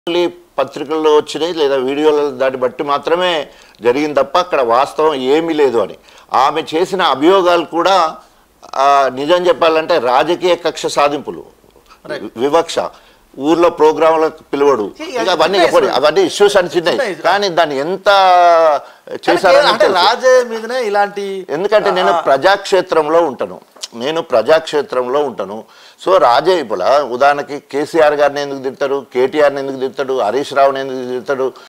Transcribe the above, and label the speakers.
Speaker 1: Only పత్రికల్లో వచ్చినాయి లేదా వీడియోల దాన్ని బట్టి మాత్రమే జరిగింది తప్ప అక్కడ వాస్తవం ఏమీ లేదు అని ఆమె చేసిన అభియోగాలు కూడా ఆ, నిజం చెప్పాలంటే రాజకీయ కక్ష సాధింపులు వివక్ష ఊర్లో ప్రోగ్రాంలకు పిలువడు
Speaker 2: ఇది
Speaker 1: ఇంకా అవన్నీ
Speaker 2: చిన్న
Speaker 1: చెప్పండి
Speaker 2: issue.
Speaker 1: అవన్నీ ఇష్యూస్ అని చిన్నవి
Speaker 2: చిన్న
Speaker 1: కానీ దాన్ని ఎంత
Speaker 2: అంటే
Speaker 1: చేశారని తెలుసు.
Speaker 2: రాజే మీదనే ఇలాంటి
Speaker 1: ఎందుకంటే నేను ప్రజాక్షేత్రంలో ఉంటాను నేను ప్రజాక్షేత్రంలో ఉంటాను సో రాజే ఇప్పుడు ఉదాహరణకి కేసీఆర్ గారిని ఎందుకు తిడతాడు కేటీఆర్ని ఎందుకు తిడతాడు హరీష్ రావుని ఎందుకు తిడతాడు